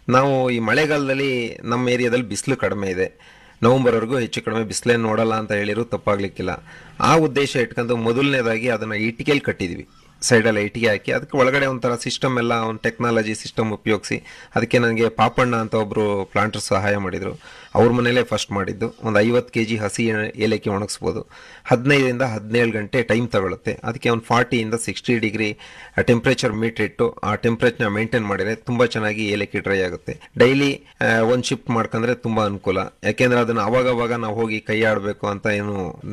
ನಾವು ಈ ಮಳೆಗಾಲದಲ್ಲಿ ನಮ್ಮ ಏರಿಯಾದಲ್ಲಿ ಬಿಸಿಲು ಕಡಿಮೆ ಇದೆ ನವೆಂಬರ್ವರೆಗೂ ಹೆಚ್ಚು ಕಡಿಮೆ ಬಿಸಿಲೇ ನೋಡಲ್ಲ ಅಂತ ಹೇಳಿರು ತಪ್ಪಾಗ್ಲಿಕ್ಕಿಲ್ಲ ಆ ಉದ್ದೇಶ ಇಟ್ಕೊಂಡು ಮೊದಲನೇದಾಗಿ ಅದನ್ನ ಇಟ್ಟಿಗೆಯಲ್ಲಿ ಕಟ್ಟಿದ್ವಿ ಸೈಡಲ್ಲಿ ಇಟ್ಟಿಗೆ ಹಾಕಿ ಅದಕ್ಕೆ ಒಳಗಡೆ ಒಂಥರ ಸಿಸ್ಟಮ್ ಎಲ್ಲ ಒಂದು ಟೆಕ್ನಾಲಜಿ ಸಿಸ್ಟಮ್ ಉಪಯೋಗಿಸಿ ಅದಕ್ಕೆ ನನಗೆ ಪಾಪಣ್ಣ ಅಂತ ಒಬ್ಬರು ಪ್ಲಾಂಟರ್ ಸಹಾಯ ಮಾಡಿದರು ಅವ್ರ ಮನೇಲೇ ಫಸ್ಟ್ ಮಾಡಿದ್ದು ಒಂದು ಐವತ್ತು ಕೆ ಜಿ ಹಸಿ ಏಲಕ್ಕಿ ಒಣಗಿಸ್ಬೋದು ಹದಿನೈದರಿಂದ ಹದಿನೇಳು ಗಂಟೆ ಟೈಮ್ ತಗೊಳುತ್ತೆ ಅದಕ್ಕೆ ಒಂದು ಫಾರ್ಟಿಯಿಂದ ಸಿಕ್ಸ್ಟಿ ಡಿಗ್ರಿ ಟೆಂಪ್ರೇಚರ್ ಮೀಟರ್ ಇಟ್ಟು ಆ ಟೆಂಪ್ರೇಚರ್ನ ಮೇಂಟೈನ್ ಮಾಡಿದರೆ ತುಂಬ ಚೆನ್ನಾಗಿ ಏಲಕ್ಕಿ ಡ್ರೈ ಆಗುತ್ತೆ ಡೈಲಿ ಒಂದು ಶಿಫ್ಟ್ ಮಾಡ್ಕೊಂಡ್ರೆ ತುಂಬ ಅನುಕೂಲ ಯಾಕೆಂದ್ರೆ ಅದನ್ನು ಅವಾಗವಾಗ ನಾವು ಹೋಗಿ ಕೈ ಆಡಬೇಕು ಅಂತ ಏನು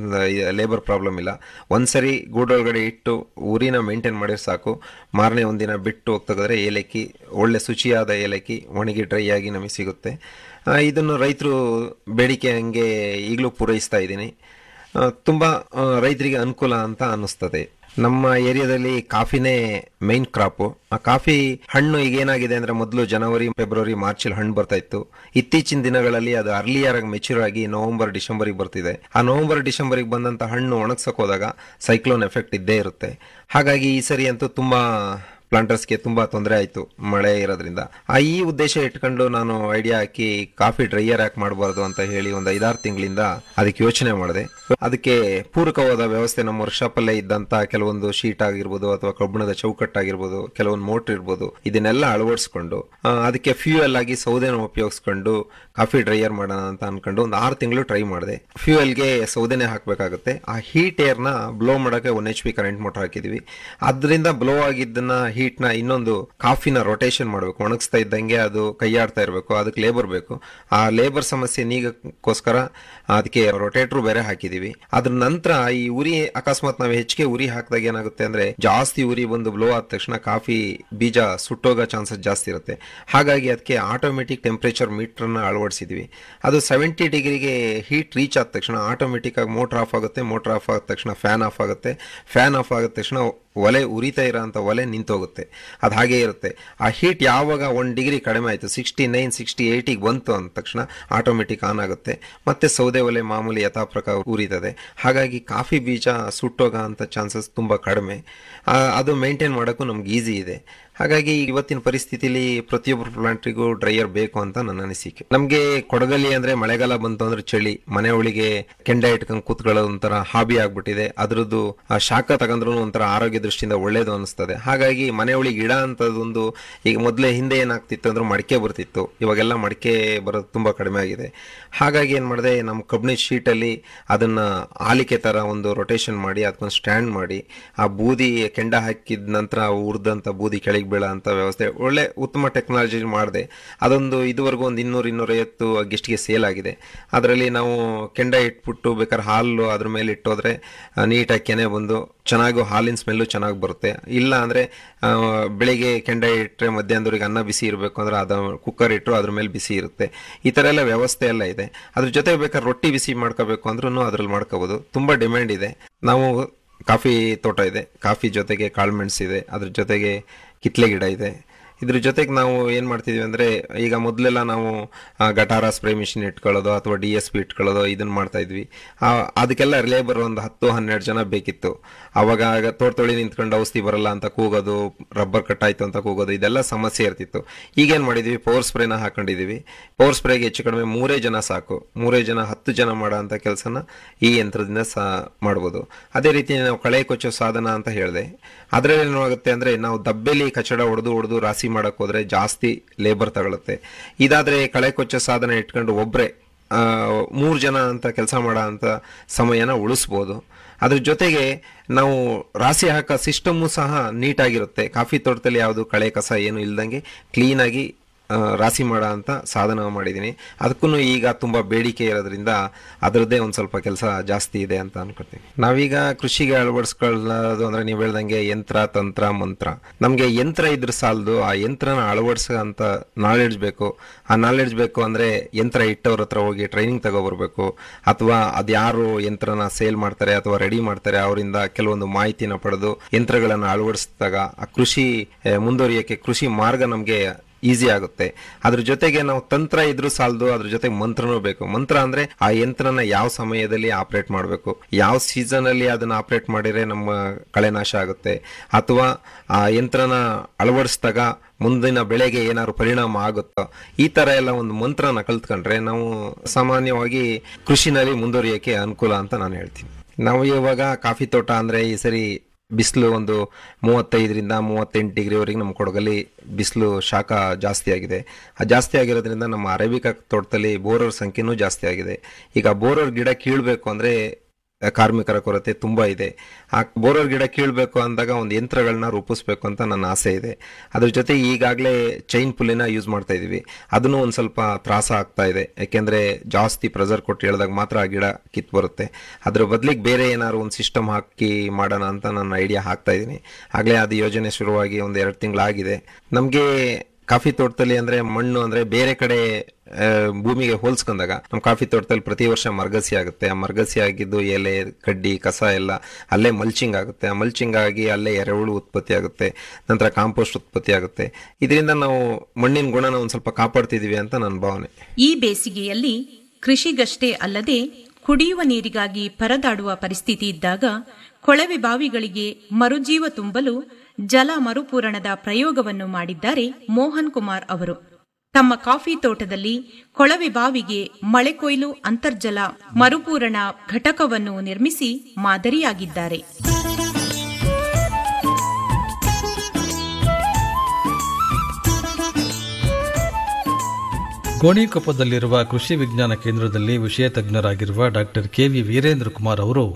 ಲೇಬರ್ ಪ್ರಾಬ್ಲಮ್ ಇಲ್ಲ ಒಂದ್ಸರಿ ಗೂಡೊಳಗಡೆ ಇಟ್ಟು ಉರಿನ ಮೇಂಟೈನ್ ಮಾಡಿದ್ರೆ ಸಾಕು ಮಾರನೇ ಒಂದಿನ ಬಿಟ್ಟು ಹೋಗಿ ತೆಗೆದ್ರೆ ಏಲಕ್ಕಿ ಒಳ್ಳೆ ಶುಚಿಯಾದ ಏಲಕ್ಕಿ ಒಣಗಿ ಡ್ರೈ ಆಗಿ ನಮಗೆ ಸಿಗುತ್ತೆ ಆ, ಇದನ್ನು ರೈತರು ಬೇಡಿಕೆ ಹಂಗೆ ಈಗಲೂ ಪೂರೈಸ್ತಾ ಇದ್ದೀನಿ ಆ, ತುಂಬ ಆ, ರೈತರಿಗೆ ಅನುಕೂಲ ಅಂತ ಅನ್ನಿಸ್ತದೆ ನಮ್ಮ ಏರಿಯಾದಲ್ಲಿ ಕಾಫಿನೇ ಮೈನ್ ಕ್ರಾಪು ಆ ಕಾಫಿ ಹಣ್ಣು ಈಗ ಏನಾಗಿದೆ ಅಂದ್ರೆ ಮೊದಲು ಜನವರಿ ಫೆಬ್ರವರಿ ಮಾರ್ಚಲ್ಲಿ ಹಣ್ಣು ಬರ್ತಾ ಇತ್ತು ಇತ್ತೀಚಿನ ದಿನಗಳಲ್ಲಿ ಅದು ಅರ್ಲಿಯರ್ ಆಗಿ ಮೆಚೂರ್ ಆಗಿ ನವೆಂಬರ್ ಡಿಸೆಂಬರಿಗೆ ಬರ್ತಿದೆ ಆ ನವೆಂಬರ್ ಡಿಸೆಂಬರಿಗೆ ಬಂದಂತ ಹಣ್ಣು ಒಣಗ್ಸಕ್ ಹೋದಾಗ ಸೈಕ್ಲೋನ್ ಎಫೆಕ್ಟ್ ಇದ್ದೇ ಇರುತ್ತೆ ಹಾಗಾಗಿ ಈ ಸರಿ ಅಂತೂ ತುಂಬಾ ಪ್ಲಾಂಟರ್ಸ್ಗೆ ತುಂಬಾ ತೊಂದರೆ ಆಯಿತು ಮಳೆ ಇರೋದ್ರಿಂದ ಆ ಈ ಉದ್ದೇಶ ಇಟ್ಕೊಂಡು ನಾನು ಐಡಿಯಾ ಹಾಕಿ ಕಾಫಿ ಡ್ರೈಯರ್ ಯಾಕೆ ಮಾಡಬಾರ್ದು ಅಂತ ಹೇಳಿ ಒಂದು ಐದಾರು ತಿಂಗಳಿಂದ ಅದಕ್ಕೆ ಯೋಚನೆ ಮಾಡಿದೆ ಅದಕ್ಕೆ ಪೂರಕವಾದ ವ್ಯವಸ್ಥೆ ನಮ್ಮ ವರ್ಕ್ಶಾಪ್ ಅಲ್ಲೇ ಇದ್ದಂತ ಕೆಲವೊಂದು ಶೀಟ್ ಆಗಿರ್ಬೋದು ಅಥವಾ ಕಬ್ಬಿಣದ ಚೌಕಟ್ಟು ಆಗಿರ್ಬೋದು ಕೆಲವೊಂದು ಮೋಟರ್ ಇರ್ಬೋದು ಇದನ್ನೆಲ್ಲ ಅಳವಡಿಸ್ಕೊಂಡು ಆ, ಅದಕ್ಕೆ ಫ್ಯೂಯಲ್ ಆಗಿ ಸೌದೆನ ಉಪಯೋಗಿಸ್ಕೊಂಡು ಕಾಫಿ ಡ್ರೈಯರ್ ಮಾಡೋಣ ಅಂತ ಅನ್ಕೊಂಡು ಒಂದು ಆರು ತಿಂಗಳು ಟ್ರೈ ಮಾಡಿದೆ ಫ್ಯೂಯಲ್ಗೆ ಸೌದೆನೆ ಹಾಕಬೇಕಾಗುತ್ತೆ ಆ ಹೀಟ್ ಏರ್ನ ಬ್ಲೋ ಮಾಡೋಕೆ one H P current motor ಹಾಕಿದ್ವಿ ಅದರಿಂದ ಬ್ಲೋ ಆಗಿದ್ದನ್ನ ಹೀಟ್ನ ಇನ್ನೊಂದು ಕಾಫಿನ ರೊಟೇಷನ್ ಮಾಡಬೇಕು ಒಣಗಿಸ್ತಾ ಇದ್ದಂಗೆ ಅದು ಕೈಯಾಡ್ತಾ ಇರಬೇಕು ಅದಕ್ಕೆ ಲೇಬರ್ ಬೇಕು ಆ ಲೇಬರ್ ಸಮಸ್ಯೆ ನೀಗಕ್ಕೋಸ್ಕರ ಅದಕ್ಕೆ ರೊಟೇಟ್ರು ಬೇರೆ ಹಾಕಿದೀವಿ ಅದ್ರ ನಂತರ ಈ ಉರಿ ಅಕಸ್ಮಾತ್ ನಾವು ಹೆಚ್ಚಿಗೆ ಉರಿ ಹಾಕಿದಾಗ ಏನಾಗುತ್ತೆ ಅಂದ್ರೆ ಜಾಸ್ತಿ ಉರಿ ಬಂದು ಬ್ಲೋ ಆದ ತಕ್ಷಣ ಕಾಫಿ ಬೀಜ ಸುಟ್ಟೋಗೋ ಚಾನ್ಸಸ್ ಜಾಸ್ತಿ ಇರುತ್ತೆ ಹಾಗಾಗಿ ಅದಕ್ಕೆ ಆಟೋಮೆಟಿಕ್ ಟೆಂಪರೇಚರ್ ಮೀಟರ್ನ ಅಳವಡಿಸಿದ್ವಿ ಅದು ಸೆವೆಂಟಿ ಡಿಗ್ರಿಗೆ ಹೀಟ್ ರೀಚ್ ಆದ ತಕ್ಷಣ ಆಟೋಮೆಟಿಕ್ ಆಗಿ ಮೋಟರ್ ಆಫ್ ಆಗುತ್ತೆ ಮೋಟರ್ ಆಫ್ ಆದ ತಕ್ಷಣ ಫ್ಯಾನ್ ಆಫ್ ಆಗುತ್ತೆ ಫ್ಯಾನ್ ಆಫ್ ಆದ ತಕ್ಷಣ ಒಲೆ ಉರಿತಾ ಇರೋ ಅಂತ ಒಲೆ ನಿಂತೋಗುತ್ತೆ ಅದು ಹಾಗೇ ಇರುತ್ತೆ ಆ ಹೀಟ್ ಯಾವಾಗ ಒನ್ ಡಿಗ್ರಿ ಕಡಿಮೆ ಆಯಿತು ಸಿಕ್ಸ್ಟಿ ನೈನ್ ಸಿಕ್ಸ್ಟಿ ಏಯ್ಟಿಗೆ ಬಂತು ಅಂದ ತಕ್ಷಣ ಆಟೋಮೆಟಿಕ್ ಆನ್ ಆಗುತ್ತೆ ಮತ್ತೆ ಸೌದೆ ಒಲೆ ಮಾಮೂಲಿ ಯಥಾ ಪ್ರಕಾರ ಉರಿತದೆ ಹಾಗಾಗಿ ಕಾಫಿ ಬೀಜ ಸುಟ್ಟೋಗ ಅಂತ ಚಾನ್ಸಸ್ ತುಂಬ ಕಡಿಮೆ ಆ, ಅದು ಮೇಂಟೈನ್ ಮಾಡೋಕ್ಕೂ ನಮ್ಗೆ ಈಸಿ ಇದೆ ಹಾಗಾಗಿ ಇವತ್ತಿನ ಪರಿಸ್ಥಿತಿಲಿ ಪ್ರತಿಯೊಬ್ಬರು ಪ್ಲಾಂಟ್ರಿಗೂ ಡ್ರೈಯರ್ ಬೇಕು ಅಂತ ನನ್ನ ಅನಿಸಿಕೆ ನಮಗೆ ಕೊಡಗಲ್ಲಿ ಅಂದ್ರೆ ಮಳೆಗಾಲ ಬಂತು ಅಂದ್ರೆ ಚಳಿ ಮನೆ ಒಳಗೆ ಕೆಂಡ ಇಟ್ಕೊಂಡು ಕೂತ್ಕೊಳ್ಳೋದು ಒಂಥರ ಹಾಬಿ ಆಗ್ಬಿಟ್ಟಿದೆ ಅದ್ರದ್ದು ಆ ಶಾಖ ತಗೊಂಡ್ರು ಒಂಥರ ಆರೋಗ್ಯ ದೃಷ್ಟಿಯಿಂದ ಒಳ್ಳೇದು ಅನಿಸ್ತದೆ ಹಾಗಾಗಿ ಮನೆ ಒಳಗೆ ಗಿಡ ಅಂತದೊಂದು ಈಗ ಮೊದಲೇ ಹಿಂದೆ ಏನಾಗ್ತಿತ್ತು ಅಂದ್ರೆ ಮಡಿಕೆ ಬರ್ತಿತ್ತು ಇವಾಗೆಲ್ಲ ಮಡಿಕೆ ಬರೋದು ತುಂಬಾ ಕಡಿಮೆ ಆಗಿದೆ ಹಾಗಾಗಿ ಏನ್ ಮಾಡಿದೆ ನಮ್ಮ ಕಬ್ಬಿಣದ ಶೀಟಲ್ಲಿ ಅದನ್ನ ಆಲಿಕೆ ತರ ಒಂದು ರೊಟೇಷನ್ ಮಾಡಿ ಅದಕ್ಕೊಂದು ಸ್ಟ್ಯಾಂಡ್ ಮಾಡಿ ಆ ಬೂದಿ ಕೆಂಡ ಹಾಕಿದ ನಂತರ ಉರ್ದಂತ ಬೂದಿ ಕೆಳಗೆ ಬೀಳ ಅಂತ ವ್ಯವಸ್ಥೆ ಒಳ್ಳೆ ಉತ್ತಮ ಟೆಕ್ನಾಲಜಿ ಮಾಡಿದೆ ಅದೊಂದು ಇದುವರೆಗೂ ಒಂದು ಇನ್ನೂರು ಇನ್ನೂರೈವತ್ತು ಗೆಸ್ಟ್ಗೆ ಸೇಲ್ ಆಗಿದೆ ಅದರಲ್ಲಿ ನಾವು ಕೆಂಡ ಇಟ್ಬಿಟ್ಟು ಬೇಕಾದ್ರೆ ಹಾಲು ಅದ್ರ ಮೇಲೆ ಇಟ್ಟೋದ್ರೆ ಆ, ನೀಟಾಗಿ ಕೆನೆ ಬಂದು ಚೆನ್ನಾಗೂ ಹಾಲಿನ ಸ್ಮೆಲ್ಲು ಚೆನ್ನಾಗಿ ಬರುತ್ತೆ ಇಲ್ಲ ಅಂದ್ರೆ ಆ, ಬೆಳಿಗ್ಗೆ ಕೆಂಡ ಇಟ್ಟರೆ ಮಧ್ಯಾಹ್ನದವರೆಗೆ ಅನ್ನ ಬಿಸಿ ಇರಬೇಕು ಅಂದ್ರೆ ಅದು ಕುಕ್ಕರ್ ಇಟ್ಟರು ಅದ್ರ ಮೇಲೆ ಬಿಸಿ ಇರುತ್ತೆ ಈ ಥರ ಎಲ್ಲ ವ್ಯವಸ್ಥೆ ಎಲ್ಲ ಇದೆ ಅದ್ರ ಜೊತೆ ಬೇಕಾದ್ರೆ ರೊಟ್ಟಿ ಬಿಸಿ ಮಾಡ್ಕೋಬೇಕು ಅಂದ್ರೂ ಅದ್ರಲ್ಲಿ ಮಾಡ್ಕೋಬಹುದು ತುಂಬಾ ಡಿಮ್ಯಾಂಡ್ ಇದೆ ನಾವು ಕಾಫಿ ತೋಟ ಇದೆ ಕಾಫಿ ಜೊತೆಗೆ ಕಾಳುಮೆಣಸು ಇದೆ ಅದ್ರ ಜೊತೆಗೆ ಕಿತ್ಲೆ ಗಿಡ ಇದೆ ಇದ್ರ ಜೊತೆಗೆ ನಾವು ಏನ್ ಮಾಡ್ತಿದ್ವಿ ಅಂದ್ರೆ ಈಗ ಮೊದಲೆಲ್ಲ ನಾವು ಆ, ಗಟಾರ ಸ್ಪ್ರೇ ಮಿಷಿನ್ ಇಟ್ಕೊಳ್ಳೋದು ಅಥವಾ ಡಿ ಎಸ್ ಪಿ ಇಟ್ಕೊಳ್ಳೋದು ಇದನ್ನ ಮಾಡ್ತಾ ಇದ್ವಿ ಆ, ಅದಕ್ಕೆಲ್ಲ ಲೇಬರ್ ಒಂದು ಹತ್ತು ಹನ್ನೆರಡು ಜನ ಬೇಕಿತ್ತು ಅವಾಗ ಆಗ ತೋಟದೊಳಿ ನಿಂತ್ಕೊಂಡು ಔಷಧಿ ಬರಲ್ಲ ಅಂತ ಕೂಗೋದು ರಬ್ಬರ್ ಕಟ್ ಆಯ್ತು ಅಂತ ಕೂಗೋದು ಇದೆಲ್ಲ ಸಮಸ್ಯೆ ಇರ್ತಿತ್ತು ಈಗೇನ್ ಮಾಡಿದ್ವಿ ಪವರ್ ಸ್ಪ್ರೇನ ಹಾಕೊಂಡಿದೀವಿ ಪವರ್ ಸ್ಪ್ರೇಗೆ ಹೆಚ್ಚು ಕಡಿಮೆ ಮೂರೇ ಜನ ಸಾಕು ಮೂರೇ ಜನ ಹತ್ತು ಜನ ಮಾಡೋ ಅಂತ ಕೆಲಸನ ಈ ಯಂತ್ರದಿಂದ ಸಹ ಮಾಡ್ಬೋದು ಅದೇ ರೀತಿ ನಾವು ಕಳೆ ಕೊಚ್ಚೋ ಸಾಧನ ಅಂತ ಹೇಳಿದೆ ಅದರಲ್ಲಿ ಏನಾಗುತ್ತೆ ಅಂದ್ರೆ ನಾವು ದಬ್ಬೆಲಿ ಕಚಡ ಹೊಡೆದು ಹೊಡೆದು ರಾಸಿ ಮಾಡಕ್ ಹೋದ್ರೆ ಜಾಸ್ತಿ ಲೇಬರ್ ತಗೊಳುತ್ತೆ ಇದಾದ್ರೆ ಕಳೆ ಕೊಚ್ಚೋ ಸಾಧನ ಇಟ್ಕೊಂಡು ಒಬ್ರೆ ಆ, ಮೂರು ಜನ ಅಂತ ಕೆಲಸ ಮಾಡೋ ಅಂತ ಸಮಯನ ಉಳಿಸ್ಬೋದು ಅದ್ರ ಜೊತೆಗೆ ನಾವು ರಾಸಿ ಹಾಕೋ ಸಿಸ್ಟಮ್ಮು ಸಹ ನೀಟಾಗಿರುತ್ತೆ ಕಾಫಿ ತೋಟದಲ್ಲಿ ಯಾವುದು ಕಳೆ ಕಸ ಏನು ಇಲ್ದಂಗೆ ಕ್ಲೀನಾಗಿ ಆ, ರಾಸಿ ಮಾಡೋ ಅಂತ ಸಾಧನ ಮಾಡಿದ್ದೀನಿ ಅದಕ್ಕೂ ಈಗ ತುಂಬಾ ಬೇಡಿಕೆ ಇರೋದ್ರಿಂದ ಅದರದ್ದೇ ಒಂದು ಸ್ವಲ್ಪ ಕೆಲಸ ಜಾಸ್ತಿ ಇದೆ ಅಂತ ಅನ್ಕೊತೀನಿ ನಾವೀಗ ಕೃಷಿಗೆ ಅಳವಡಿಸ್ಕೊಳ್ಳೋದು ಅಂದ್ರೆ ನೀವು ಹೇಳ್ದಂಗೆ ಯಂತ್ರ ತಂತ್ರ ಮಂತ್ರ ನಮಗೆ ಯಂತ್ರ ಇದ್ರ ಸಾಲದು ಆ ಯಂತ್ರನ ಅಳವಡಿಸೋ ಅಂತ ನಾಲೆಡ್ಜ್ ಬೇಕು ಆ ನಾಲೆಡ್ಜ್ ಬೇಕು ಅಂದ್ರೆ ಯಂತ್ರ ಇಟ್ಟವ್ರ ಹತ್ರ ಹೋಗಿ ಟ್ರೈನಿಂಗ್ ತಗೋಬರ್ಬೇಕು ಅಥವಾ ಅದ್ಯಾರು ಯಂತ್ರನ ಸೇಲ್ ಮಾಡ್ತಾರೆ ಅಥವಾ ರೆಡಿ ಮಾಡ್ತಾರೆ ಅವರಿಂದ ಕೆಲವೊಂದು ಮಾಹಿತಿನ ಪಡೆದು ಯಂತ್ರಗಳನ್ನು ಅಳವಡಿಸಿದಾಗ ಆ ಕೃಷಿ ಆ, ಮುಂದುವರಿಯಕ್ಕೆ ಕೃಷಿ ಮಾರ್ಗ ನಮಗೆ ಈಸಿ ಆಗುತ್ತೆ ಅದ್ರ ಜೊತೆಗೆ ನಾವು ತಂತ್ರ ಇದ್ರೂ ಸಾಲದು ಅದ್ರ ಜೊತೆ ಮಂತ್ರನೂ ಬೇಕು ಮಂತ್ರ ಅಂದ್ರೆ ಆ ಯಂತ್ರನ ಯಾವ ಸಮಯದಲ್ಲಿ ಆಪರೇಟ್ ಮಾಡಬೇಕು ಯಾವ ಸೀಸನ್ ಅಲ್ಲಿ ಅದನ್ನ ಆಪರೇಟ್ ಮಾಡಿದ್ರೆ ನಮ್ಮ ಕಳೆನಾಶ ಆಗುತ್ತೆ ಅಥವಾ ಆ ಯಂತ್ರನ ಅಳವಡಿಸಿದಾಗ ಮುಂದಿನ ಬೆಳೆಗೆ ಏನಾದ್ರು ಪರಿಣಾಮ ಆಗುತ್ತೋ ಈ ತರ ಎಲ್ಲ ಒಂದು ಮಂತ್ರನ ಕಲ್ತ್ಕೊಂಡ್ರೆ ನಾವು ಸಾಮಾನ್ಯವಾಗಿ ಕೃಷಿನಲ್ಲಿ ಮುಂದುವರಿಯಕ್ಕೆ ಅನುಕೂಲ ಅಂತ ನಾನು ಹೇಳ್ತೀನಿ ನಾವು ಇವಾಗ ಕಾಫಿ ತೋಟ ಅಂದ್ರೆ ಈ ಸರಿ ಬಿಸಿಲು ಒಂದು ಮೂವತ್ತೈದರಿಂದ ಮೂವತ್ತೆಂಟು ಡಿಗ್ರಿವರೆಗೆ ನಮ್ಮ ಕೊಡಗಲ್ಲಿ ಬಿಸಿಲು ಶಾಖ ಜಾಸ್ತಿ ಆಗಿದೆ ಆ ಜಾಸ್ತಿ ಆಗಿರೋದ್ರಿಂದ ನಮ್ಮ ಅರೇಬಿಕಾ ತೋಟದಲ್ಲಿ ಬೋರರ್ ಸಂಖ್ಯೆನೂ ಜಾಸ್ತಿ ಆಗಿದೆ ಈಗ ಬೋರರ್ ಗಿಡ ಕೀಳ್ಬೇಕು ಅಂದ್ರೆ ಕಾರ್ಮಿಕರ ಕೊರತೆ ತುಂಬಾ ಇದೆ ಆ ಬೋರರ್ ಗಿಡ ಕೀಳ್ಬೇಕು ಅಂದಾಗ ಒಂದು ಯಂತ್ರಗಳನ್ನ ರೂಪಿಸ್ಬೇಕು ಅಂತ ನನ್ನ ಆಸೆ ಇದೆ ಅದ್ರ ಜೊತೆ ಈಗಾಗಲೇ ಚೈನ್ ಪುಲ್ಲಿನ ಯೂಸ್ ಮಾಡ್ತಾ ಇದೀವಿ ಅದನ್ನು ಒಂದು ಸ್ವಲ್ಪ ತ್ರಾಸ ಆಗ್ತಾ ಇದೆ ಯಾಕೆಂದ್ರೆ ಜಾಸ್ತಿ ಪ್ರೆಸರ್ ಕೊಟ್ಟು ಹೇಳಿದಾಗ ಮಾತ್ರ ಆ ಗಿಡ ಕಿತ್ ಬರುತ್ತೆ ಅದ್ರ ಬದಲಿಗೆ ಬೇರೆ ಏನಾದ್ರು ಒಂದು ಸಿಸ್ಟಮ್ ಹಾಕಿ ಮಾಡೋಣ ಅಂತ ನನ್ನ ಐಡಿಯಾ ಹಾಕ್ತಾ ಇದ್ದೀನಿ ಆಗಲೇ ಅದು ಯೋಜನೆ ಶುರುವಾಗಿ ಒಂದು ಎರಡು ತಿಂಗಳಾಗಿದೆ ನಮಗೆ ಕಾಫಿ ತೋಟದಲ್ಲಿ ಅಂದ್ರೆ ಮಣ್ಣು ಅಂದ್ರೆ ಬೇರೆ ಕಡೆ ಆ, ಭೂಮಿಗೆ ಹೋಲ್ಸ್ಕೊಂಡಾಗ ನಮ್ಮ ಕಾಫಿ ತೋಟದಲ್ಲಿ ಪ್ರತಿ ವರ್ಷ ಮರಗಸಿ ಆಗುತ್ತೆ ಆ ಮರಗಸಿ ಆಗಿದ್ದು ಎಲೆ ಕಡ್ಡಿ ಕಸ ಎಲ್ಲ ಅಲ್ಲೇ ಮಲ್ಚಿಂಗ್ ಆಗುತ್ತೆ ಆ ಮಲ್ಚಿಂಗ್ ಆಗಿ ಅಲ್ಲೇ ಎರೆಹುಳು ಉತ್ಪತ್ತಿ ಆಗುತ್ತೆ ನಂತರ ಕಾಂಪೋಸ್ಟ್ ಉತ್ಪತ್ತಿ ಆಗುತ್ತೆ ಇದರಿಂದ ನಾವು ಮಣ್ಣಿನ ಗುಣನ ಒಂದು ಸ್ವಲ್ಪ ಕಾಪಾಡ್ತಿದೀವಿ ಅಂತ ನನ್ನ ಭಾವನೆ ಈ ಬೇಸಿಗೆಯಲ್ಲಿ ಕೃಷಿಗಷ್ಟೇ ಅಲ್ಲದೆ ಕುಡಿಯುವ ನೀರಿಗಾಗಿ ಪರದಾಡುವ ಪರಿಸ್ಥಿತಿ ಇದ್ದಾಗ ಕೊಳವೆ ಬಾವಿಗಳಿಗೆ ಮರುಜೀವ ತುಂಬಲು ಜಲ ಮರುಪೂರಣದ ಪ್ರಯೋಗವನ್ನು ಮಾಡಿದ್ದಾರೆ ಮೋಹನ್ ಕುಮಾರ್ ಅವರು ತಮ್ಮ ಕಾಫಿ ತೋಟದಲ್ಲಿ ಕೊಳವೆ ಬಾವಿಗೆ ಮಳೆ ಕೊಯ್ಲು ಅಂತರ್ಜಲ ಮರುಪೂರಣ ಘಟಕವನ್ನು ನಿರ್ಮಿಸಿ ಮಾದರಿಯಾಗಿದ್ದಾರೆ ಗೋಣಿಕೊಪ್ಪದಲ್ಲಿರುವ ಕೃಷಿ ವಿಜ್ಞಾನ ಕೇಂದ್ರದಲ್ಲಿ ವಿಷಯ ತಜ್ಞರಾಗಿರುವ ಡಾಕ್ಟರ್ ಕೆವಿ ವೀರೇಂದ್ರ ಕುಮಾರ್ ಅವರು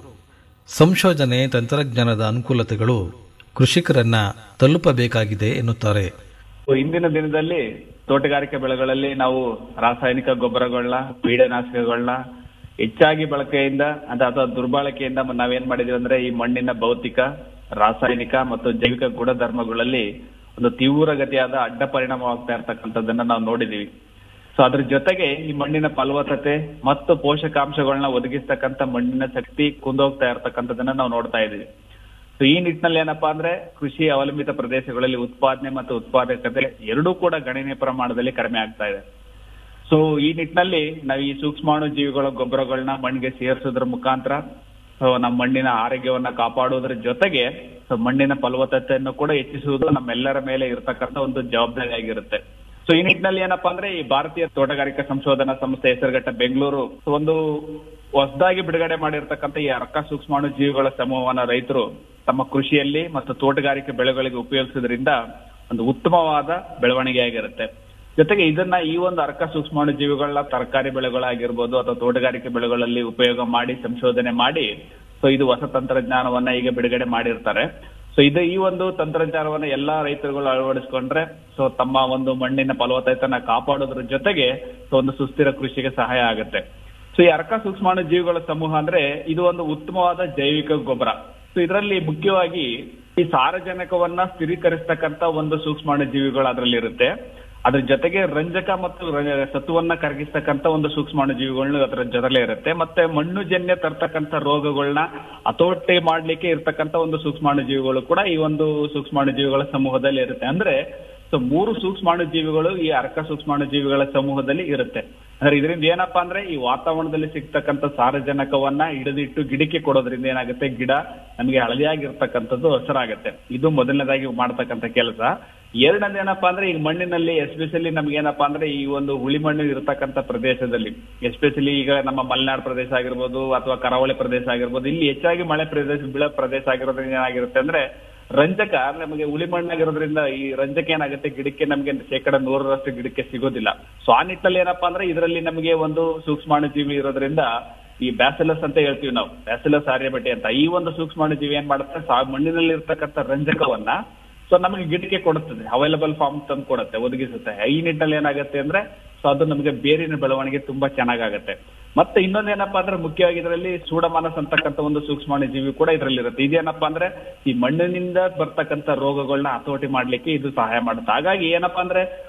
ಸಂಶೋಧನೆ ತಂತ್ರಜ್ಞಾನದ ಅನುಕೂಲತೆಗಳು ಕೃಷಿಕರನ್ನ ತಲುಪಬೇಕಾಗಿದೆ ಎನ್ನುತ್ತಾರೆ ಇಂದಿನ ದಿನದಲ್ಲಿ ತೋಟಗಾರಿಕೆ ಬೆಳೆಗಳಲ್ಲಿ ನಾವು ರಾಸಾಯನಿಕ ಗೊಬ್ಬರಗಳನ್ನ ಕೀಟನಾಶಕಗಳನ್ನ ಹೆಚ್ಚಾಗಿ ಬಳಕೆಯಿಂದ ಅಂತ ಅಥವಾ ದುರ್ಬಳಕೆಯಿಂದ ಮ- ನಾವೇನ್ ಮಾಡಿದೀವಿ ಅಂದ್ರೆ ಈ ಮಣ್ಣಿನ ಭೌತಿಕ ರಾಸಾಯನಿಕ ಮತ್ತು ಜೈವಿಕ ಗುಣಧರ್ಮಗಳಲ್ಲಿ ಒಂದು ತೀವ್ರಗತಿಯಾದ ಅಡ್ಡ ಪರಿಣಾಮವಾಗ್ತಾ ಇರ್ತಕ್ಕಂಥದ್ದನ್ನ ನಾವು ನೋಡಿದೀವಿ ಸೊ ಅದ್ರ ಜೊತೆಗೆ ಈ ಮಣ್ಣಿನ ಫಲವತ್ತತೆ ಮತ್ತು ಪೋಷಕಾಂಶಗಳನ್ನ ಒದಗಿಸ್ತಕ್ಕಂಥ ಮಣ್ಣಿನ ಶಕ್ತಿ ಕುಂದೋಗ್ತಾ ಇರ್ತಕ್ಕಂಥದ್ದನ್ನ ನಾವು ನೋಡ್ತಾ ಇದೀವಿ ಸೊ ಈ ನಿಟ್ಟಿನಲ್ಲಿ ಏನಪ್ಪಾ ಅಂದ್ರೆ ಕೃಷಿ ಅವಲಂಬಿತ ಪ್ರದೇಶಗಳಲ್ಲಿ ಉತ್ಪಾದನೆ ಮತ್ತು ಉತ್ಪಾದಕತೆ ಎರಡೂ ಕೂಡ ಗಣನೀಯ ಪ್ರಮಾಣದಲ್ಲಿ ಕಡಿಮೆ ಆಗ್ತಾ ಇದೆ ಸೊ ಈ ನಿಟ್ಟಿನಲ್ಲಿ ನಾವು ಈ ಸೂಕ್ಷ್ಮಾಣು ಜೀವಿಗಳ ಗೊಬ್ಬರಗಳನ್ನ ಮಣ್ಣಿಗೆ ಸೇರಿಸೋದ್ರ ಮುಖಾಂತರ ಸೊ ನಮ್ಮ ಮಣ್ಣಿನ ಆರೋಗ್ಯವನ್ನ ಕಾಪಾಡುವುದರ ಜೊತೆಗೆ ಸೊ ಮಣ್ಣಿನ ಫಲವತ್ತತೆಯನ್ನು ಕೂಡ ಹೆಚ್ಚಿಸುವುದು ನಮ್ಮೆಲ್ಲರ ಮೇಲೆ ಇರತಕ್ಕಂತ ಒಂದು ಜವಾಬ್ದಾರಿ ಆಗಿರುತ್ತೆ ಸೊ ಈ ನಿಟ್ಟಿನಲ್ಲಿ ಏನಪ್ಪಾ ಅಂದ್ರೆ ಈ ಭಾರತೀಯ ತೋಟಗಾರಿಕಾ ಸಂಶೋಧನಾ ಸಂಸ್ಥೆ ಹೆಸರುಘಟ್ಟ ಬೆಂಗಳೂರು ಒಂದು ಹೊಸದಾಗಿ ಬಿಡುಗಡೆ ಮಾಡಿರ್ತಕ್ಕಂಥ ಈ ಅರ್ಕ ಸೂಕ್ಷ್ಮಾಣು ಜೀವಿಗಳ ಸಮೂಹವನ್ನ ರೈತರು ತಮ್ಮ ಕೃಷಿಯಲ್ಲಿ ಮತ್ತು ತೋಟಗಾರಿಕೆ ಬೆಳೆಗಳಿಗೆ ಉಪಯೋಗಿಸೋದ್ರಿಂದ ಒಂದು ಉತ್ತಮವಾದ ಬೆಳವಣಿಗೆ ಆಗಿರುತ್ತೆ ಜೊತೆಗೆ ಇದನ್ನ ಈ ಒಂದು ಅರ್ಕ ಸೂಕ್ಷ್ಮಾಣು ಜೀವಿಗಳನ್ನ ತರಕಾರಿ ಬೆಳೆಗಳಾಗಿರ್ಬೋದು ಅಥವಾ ತೋಟಗಾರಿಕೆ ಬೆಳೆಗಳಲ್ಲಿ ಉಪಯೋಗ ಮಾಡಿ ಸಂಶೋಧನೆ ಮಾಡಿ ಸೊ ಇದು ಹೊಸ ತಂತ್ರಜ್ಞಾನವನ್ನ ಈಗ ಬಿಡುಗಡೆ ಮಾಡಿರ್ತಾರೆ ಸೊ ಇದು ಈ ಒಂದು ತಂತ್ರಜ್ಞಾನವನ್ನ ಎಲ್ಲಾ ರೈತರುಗಳು ಅಳವಡಿಸ್ಕೊಂಡ್ರೆ ಸೊ ತಮ್ಮ ಒಂದು ಮಣ್ಣಿನ ಫಲವತ್ತತೆಯನ್ನ ಕಾಪಾಡೋದ್ರ ಜೊತೆಗೆ ಸೊ ಒಂದು ಸುಸ್ಥಿರ ಕೃಷಿಗೆ ಸಹಾಯ ಆಗುತ್ತೆ ಸೊ ಈ ಅರ್ಕ ಸೂಕ್ಷ್ಮಾಣು ಜೀವಿಗಳ ಸಮೂಹ ಅಂದ್ರೆ ಇದು ಒಂದು ಉತ್ತಮವಾದ ಜೈವಿಕ ಗೊಬ್ಬರ ಸೊ ಇದರಲ್ಲಿ ಮುಖ್ಯವಾಗಿ ಈ ಸಾರಜನಕವನ್ನ ಸ್ಥಿರೀಕರಿಸ್ತಕ್ಕಂತ ಒಂದು ಸೂಕ್ಷ್ಮಾಣು ಜೀವಿಗಳು ಅದರಲ್ಲಿ ಇರುತ್ತೆ ಅದ್ರ ಜೊತೆಗೆ ರಂಜಕ ಮತ್ತು ರ- ಸತ್ವವನ್ನ ಕರಗಿಸ್ತಕ್ಕಂತ ಒಂದು ಸೂಕ್ಷ್ಮಾಣು ಜೀವಿಗಳನ್ನ ಅದರ ಜೊತೆಲೇ ಇರುತ್ತೆ ಮತ್ತೆ ಮಣ್ಣು ಜನ್ಯ ತರ್ತಕ್ಕಂತ ರೋಗಗಳನ್ನ ಹತೋಟಿ ಮಾಡ್ಲಿಕ್ಕೆ ಇರ್ತಕ್ಕಂತ ಒಂದು ಸೂಕ್ಷ್ಮಾಣು ಜೀವಿಗಳು ಕೂಡ ಈ ಒಂದು ಸೂಕ್ಷ್ಮಾಣು ಜೀವಿಗಳ ಸಮೂಹದಲ್ಲಿ ಇರುತ್ತೆ ಅಂದ್ರೆ ಸೊ ಮೂರು ಸೂಕ್ಷ್ಮಾಣು ಜೀವಿಗಳು ಈ ಅರ್ಕ ಸೂಕ್ಷ್ಮಾಣು ಜೀವಿಗಳ ಸಮೂಹದಲ್ಲಿ ಇರುತ್ತೆ ಅಂದ್ರೆ ಇದರಿಂದ ಏನಪ್ಪಾ ಅಂದ್ರೆ ಈ ವಾತಾವರಣದಲ್ಲಿ ಸಿಗ್ತಕ್ಕಂಥ ಸಾರಜನಕವನ್ನ ಹಿಡಿದಿಟ್ಟು ಗಿಡಕ್ಕೆ ಕೊಡೋದ್ರಿಂದ ಏನಾಗುತ್ತೆ ಗಿಡ ನಮಗೆ ಹಳದಿಯಾಗಿರ್ತಕ್ಕಂಥದ್ದು ಹಸರಾಗತ್ತೆ ಇದು ಮೊದಲನೇದಾಗಿ ಮಾಡ್ತಕ್ಕಂಥ ಕೆಲಸ ಎರಡನೇದು ಏನಪ್ಪಾ ಅಂದ್ರೆ ಈಗ ಮಣ್ಣಿನಲ್ಲಿ ಎಸ್ಪೆಷಲಿ ನಮ್ಗೆ ಏನಪ್ಪಾ ಅಂದ್ರೆ ಈ ಒಂದು ಹುಳಿ ಮಣ್ಣು ಇರತಕ್ಕಂತ ಪ್ರದೇಶದಲ್ಲಿ ಎಸ್ಪೆಷಲಿ ಈಗ ನಮ್ಮ ಮಲೆನಾಡು ಪ್ರದೇಶ ಆಗಿರ್ಬೋದು ಅಥವಾ ಕರಾವಳಿ ಪ್ರದೇಶ ಆಗಿರ್ಬೋದು ಇಲ್ಲಿ ಹೆಚ್ಚಾಗಿ ಮಳೆ ಪ್ರದೇಶ ಬೀಳೋ ಪ್ರದೇಶ ಆಗಿರೋದ್ರಿಂದ ಏನಾಗಿರುತ್ತೆ ಅಂದ್ರೆ ರಂಜಕ ನಮಗೆ ಉಳಿ ಮಣ್ಣಾಗಿರೋದ್ರಿಂದ ಈ ರಂಜಕ ಏನಾಗುತ್ತೆ ಗಿಡಕ್ಕೆ ನಮಗೆ ಶೇಕಡ ನೂರರಷ್ಟು ಗಿಡಕ್ಕೆ ಸಿಗೋದಿಲ್ಲ ಸೊ ಆ ನಿಟ್ಟಲ್ಲಿ ಏನಪ್ಪಾ ಅಂದ್ರೆ ಇದರಲ್ಲಿ ನಮಗೆ ಒಂದು ಸೂಕ್ಷ್ಮಾಣು ಜೀವಿ ಇರೋದ್ರಿಂದ ಈ ಬ್ಯಾಸಿಲಸ್ ಅಂತ ಹೇಳ್ತೀವಿ ನಾವು ಬ್ಯಾಸಿಲಸ್ ಆರ್ಯಬಟಿ ಅಂತ ಈ ಒಂದು ಸೂಕ್ಷ್ಮಾಣು ಜೀವಿ ಏನ್ ಮಾಡುತ್ತೆ ಸಾ ಮಣ್ಣಿನಲ್ಲಿ ಇರ್ತಕ್ಕಂಥ ರಂಜಕವನ್ನ ಸೊ ನಮಗೆ ಗಿಡಕ್ಕೆ ಕೊಡುತ್ತದೆ ಅವೈಲಬಲ್ ಫಾರ್ಮ್ ತಂದು ಕೊಡುತ್ತೆ ಒದಗಿಸುತ್ತೆ ಈ ನಿಟ್ಟಲ್ಲಿ ಏನಾಗುತ್ತೆ ಅಂದ್ರೆ ಸೊ ಅದು ನಮಗೆ ಬೇರಿನ ಬೆಳವಣಿಗೆ ತುಂಬಾ ಚೆನ್ನಾಗಾಗತ್ತೆ ಮತ್ತೆ ಇನ್ನೊಂದೇನಪ್ಪಾ ಅಂದ್ರೆ ಮುಖ್ಯವಾಗಿ ಇದರಲ್ಲಿ ಸೂಡಮಾನಸ್ ಅಂತಕ್ಕಂಥ ಒಂದು ಸೂಕ್ಷ್ಮಾಣು ಜೀವಿ ಕೂಡ ಇದರಲ್ಲಿ ಇರುತ್ತೆ ಇದೇನಪ್ಪಾ ಅಂದ್ರೆ ಈ ಮಣ್ಣಿನಿಂದ ಬರ್ತಕ್ಕಂಥ ರೋಗಗಳನ್ನ ಹತೋಟಿ ಮಾಡ್ಲಿಕ್ಕೆ ಇದು ಸಹಾಯ ಮಾಡುತ್ತೆ ಹಾಗಾಗಿ ಏನಪ್ಪಾ ಅಂದ್ರೆ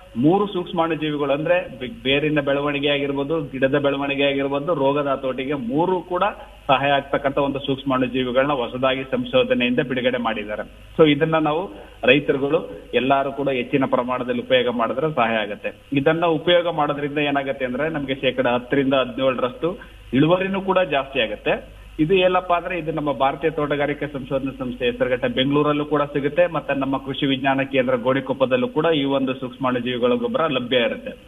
ಮೂರು ಸೂಕ್ಷ್ಮಾಣುಜೀವಿಗಳು ಅಂದ್ರೆ ಬೆ- ಬೇರಿನ ಬೆಳವಣಿಗೆ ಆಗಿರ್ಬೋದು ಗಿಡದ ಬೆಳವಣಿಗೆ ಆಗಿರ್ಬೋದು ರೋಗದ ಹತೋಟಿಗೆ ಮೂರು ಕೂಡ ಸಹಾಯ ಆಗ್ತಕ್ಕಂತ ಒಂದು ಸೂಕ್ಷ್ಮಾಣುಜೀವಿಗಳನ್ನ ಹೊಸದಾಗಿ ಸಂಶೋಧನೆಯಿಂದ ಬಿಡುಗಡೆ ಮಾಡಿದ್ದಾರೆ ಸೊ ಇದನ್ನ ನಾವು ರೈತರುಗಳು ಎಲ್ಲಾರು ಕೂಡ ಹೆಚ್ಚಿನ ಪ್ರಮಾಣದಲ್ಲಿ ಉಪಯೋಗ ಮಾಡಿದ್ರೆ ಸಹಾಯ ಆಗುತ್ತೆ ಇದನ್ನ ಉಪಯೋಗ ಮಾಡೋದ್ರಿಂದ ಏನಾಗುತ್ತೆ ಅಂದ್ರೆ ನಮಗೆ ಶೇಕಡ ಹತ್ತರಿಂದ ಹದಿನೇಳರಷ್ಟು ಇಳುವರಿನೂ ಕೂಡ ಜಾಸ್ತಿ ಆಗುತ್ತೆ ಇದು ಏನಪ್ಪಾ ಅಂದ್ರೆ ಇದು ನಮ್ಮ ಭಾರತೀಯ ತೋಟಗಾರಿಕೆ ಸಂಶೋಧನಾ ಸಂಸ್ಥೆ ಹೆಸರುಘಟ್ಟ ಬೆಂಗಳೂರಲ್ಲೂ ಕೂಡ ಸಿಗುತ್ತೆ ಮತ್ತೆ ನಮ್ಮ ಕೃಷಿ ವಿಜ್ಞಾನ ಕೇಂದ್ರ ಗೋಣಿಕೊಪ್ಪದಲ್ಲೂ ಕೂಡ ಈ ಒಂದು ಸೂಕ್ಷ್ಮಾಣುಜೀವಿಗಳ ಗೊಬ್ಬರ ಲಭ್ಯ ಇರುತ್ತೆ